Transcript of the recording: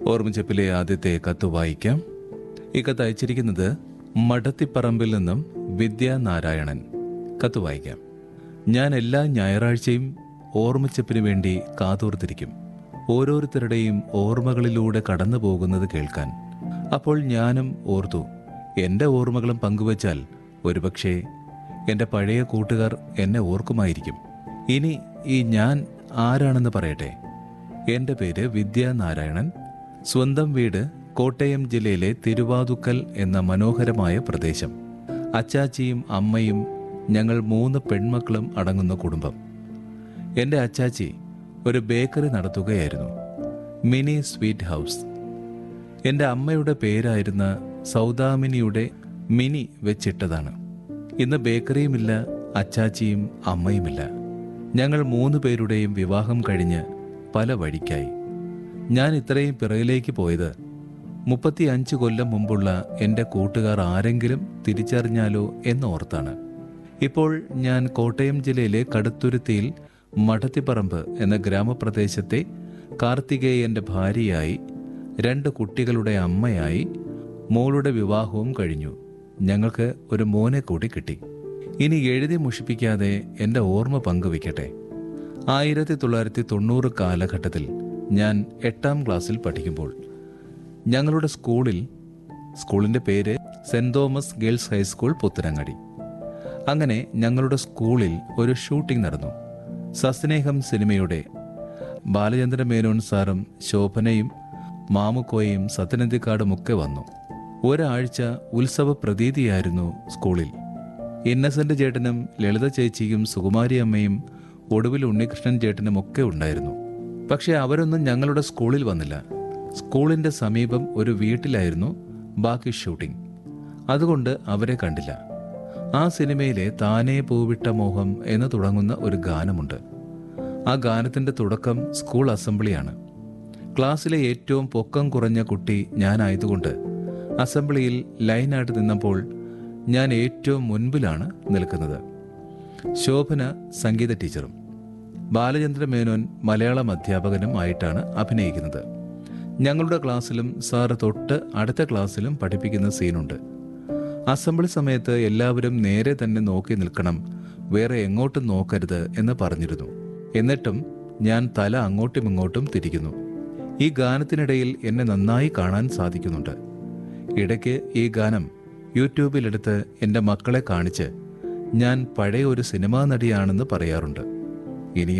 ഓർമ്മച്ചപ്പിലെ ആദ്യത്തെ കത്ത് വായിക്കാം ഈ കത്ത് അയച്ചിരിക്കുന്നത് മടത്തിപ്പറമ്പിൽ നിന്നും വിദ്യാനാരായണൻ കത്ത് വായിക്കാം ഞാൻ എല്ലാ ഞായറാഴ്ചയും ഓർമ്മച്ചപ്പിന് വേണ്ടി കാതോർത്തിരിക്കും ഓരോരുത്തരുടെയും ഓർമ്മകളിലൂടെ കടന്നു പോകുന്നത് കേൾക്കാൻ അപ്പോൾ ഞാനും ഓർത്തു എൻ്റെ ഓർമ്മകളും പങ്കുവച്ചാൽ ഒരുപക്ഷേ എൻ്റെ പഴയ കൂട്ടുകാർ എന്നെ ഓർക്കുമായിരിക്കും ഇനി ഈ ഞാൻ ആരാണെന്ന് പറയട്ടെ എൻ്റെ പേര് വിദ്യാനാരായണൻ സ്വന്തം വീട് കോട്ടയം ജില്ലയിലെ തിരുവാതുക്കൽ എന്ന മനോഹരമായ പ്രദേശം അച്ചാച്ചിയും അമ്മയും ഞങ്ങൾ മൂന്ന് പെൺമക്കളും അടങ്ങുന്ന കുടുംബം എൻ്റെ അച്ചാച്ചി ഒരു ബേക്കറി നടത്തുകയായിരുന്നു മിനി സ്വീറ്റ് ഹൗസ് എൻ്റെ അമ്മയുടെ പേരായിരുന്ന സൗദാമിനിയുടെ മിനി വെച്ചിട്ടതാണ് ഇന്ന് ബേക്കറിയുമില്ല അച്ചാച്ചിയും അമ്മയുമില്ല ഞങ്ങൾ മൂന്ന് പേരുടെയും വിവാഹം കഴിഞ്ഞ് പല വഴിക്കായി ഞാൻ ഇത്രയും പിറകിലേക്ക് പോയത് മുപ്പത്തി അഞ്ച് കൊല്ലം മുമ്പുള്ള എൻ്റെ കൂട്ടുകാർ ആരെങ്കിലും തിരിച്ചറിഞ്ഞാലോ എന്നോർത്താണ് ഇപ്പോൾ ഞാൻ കോട്ടയം ജില്ലയിലെ കടുത്തുരുത്തിയിൽ മഠത്തിപ്പറമ്പ് എന്ന ഗ്രാമപ്രദേശത്തെ കാർത്തികേയന്റെ ഭാര്യയായി രണ്ട് കുട്ടികളുടെ അമ്മയായി മോളുടെ വിവാഹവും കഴിഞ്ഞു ഞങ്ങൾക്ക് ഒരു മോനെ കൂടി കിട്ടി ഇനി എഴുതി മുഷിപ്പിക്കാതെ എൻ്റെ ഓർമ്മ പങ്കുവയ്ക്കട്ടെ ആയിരത്തി തൊള്ളായിരത്തി തൊണ്ണൂറ് കാലഘട്ടത്തിൽ ഞാൻ എട്ടാം ക്ലാസ്സിൽ പഠിക്കുമ്പോൾ ഞങ്ങളുടെ സ്കൂളിൽ സ്കൂളിൻ്റെ പേര് Saint Thomas Girls High School Puthanangadi അങ്ങനെ ഞങ്ങളുടെ സ്കൂളിൽ ഒരു ഷൂട്ടിംഗ് നടന്നു സസ്നേഹം സിനിമയുടെ ബാലചന്ദ്ര മേനോൻ സാറും ശോഭനയും മാമുക്കോയും സത്യനന്ദിക്കാടും ഒക്കെ വന്നു ഒരാഴ്ച ഉത്സവ പ്രതീതിയായിരുന്നു സ്കൂളിൽ ഇന്നസെന്റ് ചേട്ടനും ലളിത ചേച്ചിയും സുകുമാരി അമ്മയും ഒടുവിൽ ഉണ്ണികൃഷ്ണൻ ചേട്ടനും ഒക്കെ ഉണ്ടായിരുന്നു പക്ഷെ അവരൊന്നും ഞങ്ങളുടെ സ്കൂളിൽ വന്നില്ല സ്കൂളിന്റെ സമീപം ഒരു വീട്ടിലായിരുന്നു ബാക്കി ഷൂട്ടിംഗ് അതുകൊണ്ട് അവരെ കണ്ടില്ല ആ സിനിമയിലെ താനേ പൂവിട്ട മോഹം എന്ന് തുടങ്ങുന്ന ഒരു ഗാനമുണ്ട് ആ ഗാനത്തിന്റെ തുടക്കം സ്കൂൾ അസംബ്ലിയാണ് ക്ലാസ്സിലെ ഏറ്റവും പൊക്കം കുറഞ്ഞ കുട്ടി ഞാനായതുകൊണ്ട് അസംബ്ലിയിൽ ലൈനായിട്ട് നിന്നപ്പോൾ ഞാൻ ഏറ്റവും മുൻപിലാണ് നിൽക്കുന്നത് ശോഭന സംഗീത ടീച്ചറും ബാലചന്ദ്ര മേനോൻ മലയാളം അധ്യാപകനും ആയിട്ടാണ് അഭിനയിക്കുന്നത് ഞങ്ങളുടെ ക്ലാസ്സിലും സാറ് തൊട്ട് അടുത്ത ക്ലാസ്സിലും പഠിപ്പിക്കുന്ന സീനുണ്ട് അസംബ്ലി സമയത്ത് എല്ലാവരും നേരെ തന്നെ നോക്കി നിൽക്കണം വേറെ എങ്ങോട്ടും നോക്കരുത് എന്ന് പറഞ്ഞിരുന്നു എന്നിട്ടും ഞാൻ തല അങ്ങോട്ടും ഇങ്ങോട്ടും തിരിക്കുന്നു ഈ ഗാനത്തിനിടയിൽ എന്നെ നന്നായി കാണാൻ സാധിക്കുന്നുണ്ട് ഇടയ്ക്ക് ഈ ഗാനം യൂട്യൂബിലെടുത്ത് എൻ്റെ മക്കളെ കാണിച്ച് ഞാൻ പഴയ ഒരു സിനിമാ നടിയാണെന്ന് പറയാറുണ്ട് ഇനിയും